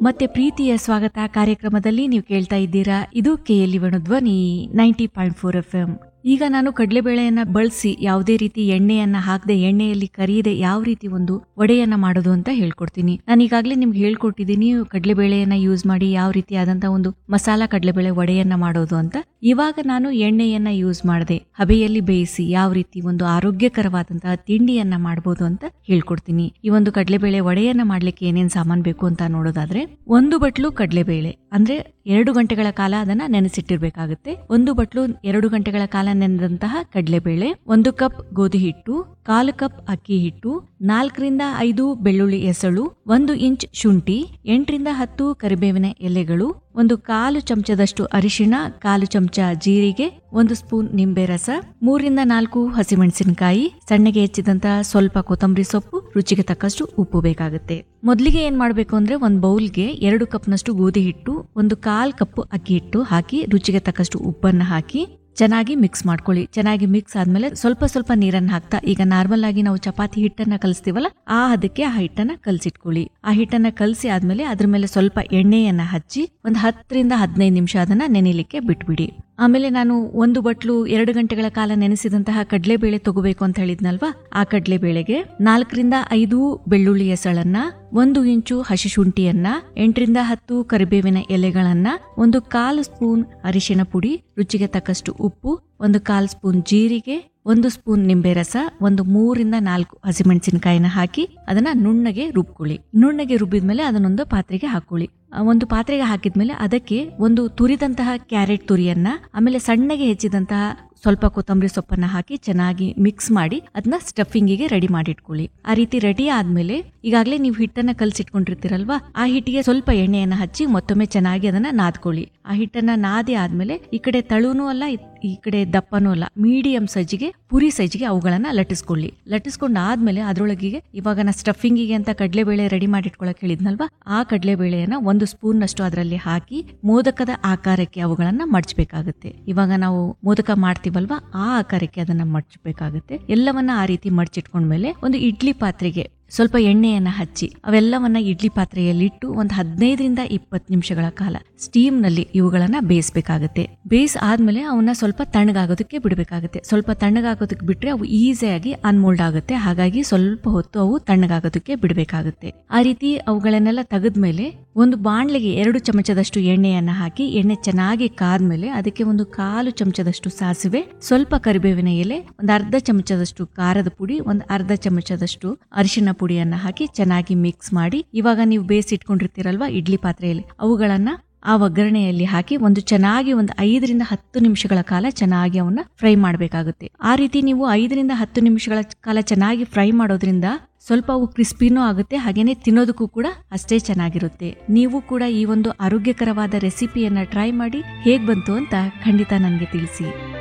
ಮತ್ತೆ ಪ್ರೀತಿಯ ಸ್ವಾಗತ ಕಾರ್ಯಕ್ರಮದಲ್ಲಿ ನೀವು ಕೇಳ್ತಾ ಇದ್ದೀರಾ ಇದು KLE Dhwani ninety point four F M ಈಗ ನಾನು ಕಡಲೆಬೇಳೆಯನ್ನ ಬಳಸಿ ಯಾವುದೇ ರೀತಿ ಎಣ್ಣೆಯನ್ನ ಹಾಕದೆ ಎಣ್ಣೆಯಲ್ಲಿ ಕರಿಯದೆ ಯಾವ ರೀತಿ ಒಂದು ವಡೆಯನ್ನ ಮಾಡೋದು ಅಂತ ಹೇಳ್ಕೊಡ್ತೀನಿ ನಾನು ಈಗಾಗಲೇ ನಿಮ್ಗೆ ಹೇಳ್ಕೊಟ್ಟಿದ್ದೀನಿ ಕಡಲೆಬೇಳೆಯನ್ನ ಯೂಸ್ ಮಾಡಿ ಯಾವ ರೀತಿ ಆದಂತ ಒಂದು ಮಸಾಲಾ ಕಡಲೆಬೇಳೆ ವಡೆಯನ್ನ ಮಾಡೋದು ಅಂತ ಇವಾಗ ನಾನು ಎಣ್ಣೆಯನ್ನ ಯೂಸ್ ಮಾಡದೆ ಹಬೆಯಲ್ಲಿ ಬೇಯಿಸಿ ಯಾವ ರೀತಿ ಒಂದು ಆರೋಗ್ಯಕರವಾದಂತಹ ತಿಂಡಿಯನ್ನ ಮಾಡಬಹುದು ಅಂತ ಹೇಳ್ಕೊಡ್ತೀನಿ ಈ ಒಂದು ಕಡಲೆಬೇಳೆ ವಡೆಯನ್ನ ಮಾಡ್ಲಿಕ್ಕೆ ಏನೇನ್ ಸಾಮಾನ್ ಬೇಕು ಅಂತ ನೋಡೋದಾದ್ರೆ ಒಂದು ಬಟ್ಲು ಕಡಲೆಬೇಳೆ ಅಂದ್ರೆ ಎರಡು ಗಂಟೆಗಳ ಕಾಲ ಅದನ್ನ ನೆನೆಸಿಟ್ಟಿರ್ಬೇಕಾಗುತ್ತೆ ಒಂದು ಬಟ್ಲು ಎರಡು ಗಂಟೆಗಳ ಕಾಲ ನೆನೆದಂತಹ ಕಡಲೆಬೇಳೆ ಒಂದು ಕಪ್ ಗೋಧಿ ಹಿಟ್ಟು ಕಾಲು ಕಪ್ ಅಕ್ಕಿ ಹಿಟ್ಟು ನಾಲ್ಕರಿಂದ ಐದು ಬೆಳ್ಳುಳ್ಳಿ ಎಸಳು ಒಂದು ಇಂಚ್ ಶುಂಠಿ ಎಂಟರಿಂದ ಹತ್ತು ಕರಿಬೇವಿನ ಎಲೆಗಳು ಒಂದು ಕಾಲು ಚಮಚದಷ್ಟು ಅರಿಶಿಣ ಕಾಲು ಚಮಚ ಜೀರಿಗೆ ಒಂದು ಸ್ಪೂನ್ ನಿಂಬೆ ರಸ ಮೂರಿಂದ ನಾಲ್ಕು ಹಸಿಮೆಣಸಿನಕಾಯಿ ಸಣ್ಣಗೆ ಹೆಚ್ಚಿದಂತಹ ಸ್ವಲ್ಪ ಕೊತ್ತಂಬರಿ ಸೊಪ್ಪು ರುಚಿಗೆ ತಕ್ಕಷ್ಟು ಉಪ್ಪು ಬೇಕಾಗುತ್ತೆ ಮೊದಲಿಗೆ ಏನ್ ಮಾಡ್ಬೇಕು ಅಂದ್ರೆ ಒಂದ್ ಬೌಲ್ಗೆ ಎರಡು ಕಪ್ನಷ್ಟು ಗೋಧಿ ಹಿಟ್ಟು ಒಂದು ಕಾಲ್ ಕಪ್ ಅಕ್ಕಿ ಹಿಟ್ಟು ಹಾಕಿ ರುಚಿಗೆ ತಕ್ಕಷ್ಟು ಉಪ್ಪನ್ನ ಹಾಕಿ ಚೆನ್ನಾಗಿ ಮಿಕ್ಸ್ ಮಾಡ್ಕೊಳ್ಳಿ ಚೆನ್ನಾಗಿ ಮಿಕ್ಸ್ ಆದ್ಮೇಲೆ ಸ್ವಲ್ಪ ಸ್ವಲ್ಪ ನೀರನ್ನ ಹಾಕ್ತಾ ಈಗ ನಾರ್ಮಲ್ ಆಗಿ ನಾವು ಚಪಾತಿ ಹಿಟ್ಟನ್ನ ಕಲಿಸ್ತೀವಲ್ಲ ಆ ಅದಕ್ಕೆ ಆ ಹಿಟ್ಟನ್ನ ಕಲ್ಸಿಟ್ಕೊಳ್ಳಿ ಆ ಹಿಟ್ಟನ್ನ ಕಲಸಿ ಆದ್ಮೇಲೆ ಅದ್ರ ಮೇಲೆ ಸ್ವಲ್ಪ ಎಣ್ಣೆಯನ್ನ ಹಚ್ಚಿ ಒಂದ್ ಹತ್ತರಿಂದ ಹದಿನೈದು ನಿಮಿಷ ಅದನ್ನ ನೆನೆಲಿಕ್ಕೆ ಬಿಟ್ಬಿಡಿ ಆಮೇಲೆ ನಾನು ಒಂದು ಬಟ್ಲು ಎರಡು ಗಂಟೆಗಳ ಕಾಲ ನೆನೆಸಿದಂತಹ ಕಡಲೆಬೇಳೆ ತಗೋಬೇಕು ಅಂತ ಹೇಳಿದ್ನಲ್ವಾ ಆ ಕಡಲೆಬೇಳೆಗೆ ನಾಲ್ಕರಿಂದ ಐದು ಬೆಳ್ಳುಳ್ಳಿ ಎಸಳನ್ನ ಒಂದು ಇಂಚು ಹಸಿ ಶುಂಠಿಯನ್ನ ಎಂಟರಿಂದ ಹತ್ತು ಕರಿಬೇವಿನ ಎಲೆಗಳನ್ನ ಒಂದು ಕಾಲು ಸ್ಪೂನ್ ಅರಿಶಿಣ ಪುಡಿ ರುಚಿಗೆ ತಕ್ಕಷ್ಟು ಉಪ್ಪು ಒಂದು ಕಾಲು ಸ್ಪೂನ್ ಜೀರಿಗೆ ಒಂದು ಸ್ಪೂನ್ ನಿಂಬೆ ರಸ ಒಂದು ಮೂರಿಂದ ನಾಲ್ಕು ಹಸಿಮೆಣಸಿನಕಾಯಿನ ಹಾಕಿ ಅದನ್ನ ನುಣ್ಣಗೆ ರುಬ್ಕೊಳ್ಳಿ ನುಣ್ಣಗೆ ರುಬ್ಬಿದ್ಮೇಲೆ ಅದನ್ನೊಂದು ಪಾತ್ರೆಗೆ ಹಾಕೊಳ್ಳಿ ಆ ಒಂದು ಪಾತ್ರೆಗೆ ಹಾಕಿದ್ಮೇಲೆ ಅದಕ್ಕೆ ಒಂದು ತುರಿದಂತಹ ಕ್ಯಾರೆಟ್ ತುರಿಯನ್ನ ಆಮೇಲೆ ಸಣ್ಣಗೆ ಹೆಚ್ಚಿದಂತಹ ಸ್ವಲ್ಪ ಕೊತ್ತಂಬರಿ ಸೊಪ್ಪನ್ನ ಹಾಕಿ ಚೆನ್ನಾಗಿ ಮಿಕ್ಸ್ ಮಾಡಿ ಅದನ್ನ ಸ್ಟಫಿಂಗಿಗೆ ರೆಡಿ ಮಾಡಿಟ್ಕೊಳ್ಳಿ ಆ ರೀತಿ ರೆಡಿ ಆದ್ಮೇಲೆ ಈಗಾಗಲೇ ನೀವು ಹಿಟ್ಟನ್ನ ಕಲ್ಸಿಟ್ಕೊಂಡಿರ್ತೀರಲ್ವಾ ಆ ಹಿಟ್ಟಿಗೆ ಸ್ವಲ್ಪ ಎಣ್ಣೆಯನ್ನ ಹಚ್ಚಿ ಮತ್ತೊಮ್ಮೆ ಚೆನ್ನಾಗಿ ಅದನ್ನ ನಾದ್ಕೊಳ್ಳಿ ಆ ಹಿಟ್ಟನ್ನ ನಾದಿ ಆದ್ಮೇಲೆ ಈ ಕಡೆ ತಳುನೂ ಅಲ್ಲ ಈ- ಈ ಕಡೆ ದಪ್ಪನೂ ಅಲ್ಲ ಮೀಡಿಯಂ ಸೈಜಿಗೆ ಪುರಿ ಸೈಜಿಗೆ ಅವುಗಳನ್ನ ಲಟ್ಟಿಸ್ಕೊಳ್ಳಿ ಲಟ್ಟಿಸ್ಕೊಂಡ್ ಆದ್ಮೇಲೆ ಅದ್ರೊಳಗಿಗೆ ಇವಾಗ ನಾ ಸ್ಟಫಿಂಗಿಗೆ ಅಂತ ಕಡಲೆಬೇಳೆ ರೆಡಿ ಮಾಡಿಟ್ಕೊಳಕ್ ಹೇಳಿದ್ನಲ್ವಾ ಆ ಕಡಲೆಬೇಳೆಯನ್ನ ಒಂದು ಸ್ಪೂನ್ ನಷ್ಟು ಅದರಲ್ಲಿ ಹಾಕಿ ಮೋದಕದ ಆಕಾರಕ್ಕೆ ಅವುಗಳನ್ನ ಮಡ್ಚಬೇಕಾಗುತ್ತೆ ಇವಾಗ ನಾವು ಮೋದಕ ಮಾಡ್ತೀವಲ್ವಾ ಆ ಆಕಾರಕ್ಕೆ ಅದನ್ನ ಮಡ್ಚಬೇಕಾಗುತ್ತೆ ಎಲ್ಲವನ್ನ ಆ ರೀತಿ ಮಡ್ಚಿಟ್ಕೊಂಡ್ಮೇಲೆ ಒಂದು ಇಡ್ಲಿ ಪಾತ್ರೆಗೆ ಸ್ವಲ್ಪ ಎಣ್ಣೆಯನ್ನ ಹಚ್ಚಿ ಅವೆಲ್ಲವನ್ನ ಇಡ್ಲಿ ಪಾತ್ರೆಯಲ್ಲಿ ಇಟ್ಟು ಒಂದು ಹದಿನೈದರಿಂದ ಇಪ್ಪತ್ತು ನಿಮಿಷಗಳ ಕಾಲ ಸ್ಟೀಮ್ ನಲ್ಲಿ ಇವುಗಳನ್ನ ಬೇಯಿಸಬೇಕಾಗುತ್ತೆ ಬೇಯಿಸ್ ಆದ್ಮೇಲೆ ಅವನ್ನ ಸ್ವಲ್ಪ ತಣ್ಣಗಾಗೋದಕ್ಕೆ ಬಿಡಬೇಕಾಗುತ್ತೆ ಸ್ವಲ್ಪ ತಣ್ಣಗಾಗೋದಕ್ಕೆ ಬಿಟ್ರೆ ಅವು ಈಸಿಯಾಗಿ ಅನ್ಮೋಲ್ಡ್ ಆಗುತ್ತೆ ಹಾಗಾಗಿ ಸ್ವಲ್ಪ ಹೊತ್ತು ಅವು ತಣ್ಣಗಾಗೋದಕ್ಕೆ ಬಿಡಬೇಕಾಗುತ್ತೆ ಆ ರೀತಿ ಅವುಗಳನ್ನೆಲ್ಲ ತೆಗೆದ್ಮೇಲೆ ಒಂದು ಬಾಣ್ಲೆಗೆ ಎರಡು ಚಮಚದಷ್ಟು ಎಣ್ಣೆಯನ್ನ ಹಾಕಿ ಎಣ್ಣೆ ಚೆನ್ನಾಗಿ ಕಾದ್ಮೇಲೆ ಅದಕ್ಕೆ ಒಂದು ಕಾಲು ಚಮಚದಷ್ಟು ಸಾಸಿವೆ ಸ್ವಲ್ಪ ಕರಿಬೇವಿನ ಎಲೆ ಒಂದು ಅರ್ಧ ಚಮಚದಷ್ಟು ಖಾರದ ಪುಡಿ ಒಂದು ಅರ್ಧ ಚಮಚದಷ್ಟು ಅರಿಶಿನ ಪುಡಿಯನ್ನ ಹಾಕಿ ಚೆನ್ನಾಗಿ ಮಿಕ್ಸ್ ಮಾಡಿ ಇವಾಗ ನೀವು ಬೇಯಿಸಿಟ್ಕೊಂಡಿರ್ತೀರಲ್ವಾ ಇಡ್ಲಿ ಪಾತ್ರೆಯಲ್ಲಿ ಅವುಗಳನ್ನ ಆ ಒಗ್ಗರಣೆಯಲ್ಲಿ ಹಾಕಿ ಒಂದು ಚೆನ್ನಾಗಿ ಒಂದು ಐದರಿಂದ ಹತ್ತು ನಿಮಿಷಗಳ ಕಾಲ ಚೆನ್ನಾಗಿ ಅವನ್ನ ಫ್ರೈ ಮಾಡಬೇಕಾಗುತ್ತೆ ಆ ರೀತಿ ನೀವು ಐದರಿಂದ ಹತ್ತು ನಿಮಿಷಗಳ ಕಾಲ ಚೆನ್ನಾಗಿ ಫ್ರೈ ಮಾಡೋದ್ರಿಂದ ಸ್ವಲ್ಪ ಅವು ಕ್ರಿಸ್ಪಿನೂ ಆಗುತ್ತೆ ಹಾಗೇನೆ ತಿನ್ನೋದಕ್ಕೂ ಕೂಡ ಅಷ್ಟೇ ಚೆನ್ನಾಗಿರುತ್ತೆ ನೀವು ಕೂಡ ಈ ಒಂದು ಆರೋಗ್ಯಕರವಾದ ರೆಸಿಪಿಯನ್ನ ಟ್ರೈ ಮಾಡಿ ಹೇಗ್ ಬಂತು ಅಂತ ಖಂಡಿತ ನನಗೆ ತಿಳಿಸಿ